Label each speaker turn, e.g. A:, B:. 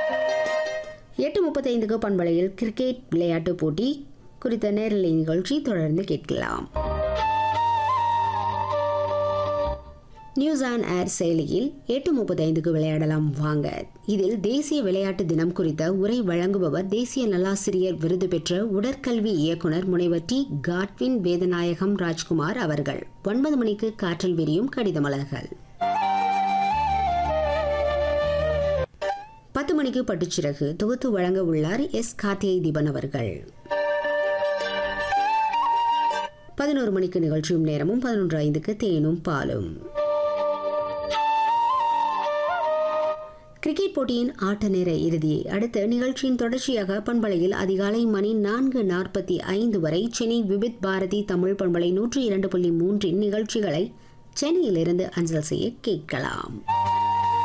A: எட்டு முப்பத்தைந்துக்கு பண்பலையில் கிரிக்கெட் விளையாட்டு போட்டி குறித்த நேரலை நிகழ்ச்சி தொடர்ந்து கேட்கலாம் நியூஸ் ஆன் ஏர் செயலியில் எட்டு முப்பத்தைந்துக்கு விளையாடலாம் வாங்க இதில் தேசிய விளையாட்டு தினம் குறித்த உரை வழங்குபவர் தேசிய நல்லாசிரியர் விருது பெற்ற உடற்கல்வி இயக்குனர் முனைவர் டி காட்வின் வேதநாயகம் ராஜ்குமார் அவர்கள் ஒன்பது மணிக்கு காற்றில் விரியும் கடிதமலர்கள் பத்து மணிக்கு பட்டுச்சிறகு தொகுத்து வழங்க உள்ளார் எஸ் கார்த்திகை தீபன் அவர்கள் பதினோரு மணிக்கு நிகழ்ச்சியும் நேரமும் பதினொன்று ஐந்துக்கு தேனும் பாலும் கிரிக்கெட் போட்டியின் ஆட்ட நேர இறுதியை அடுத்து நிகழ்ச்சியின் தொடர்ச்சியாக பண்பலையில் அதிகாலை மணி நான்கு நாற்பத்தி ஐந்து வரை சென்னை விபித் பாரதி தமிழ் பண்பலை நூற்றி இரண்டு புள்ளி மூன்றின் நிகழ்ச்சிகளை சென்னையிலிருந்து அஞ்சல் செய்ய கேட்கலாம்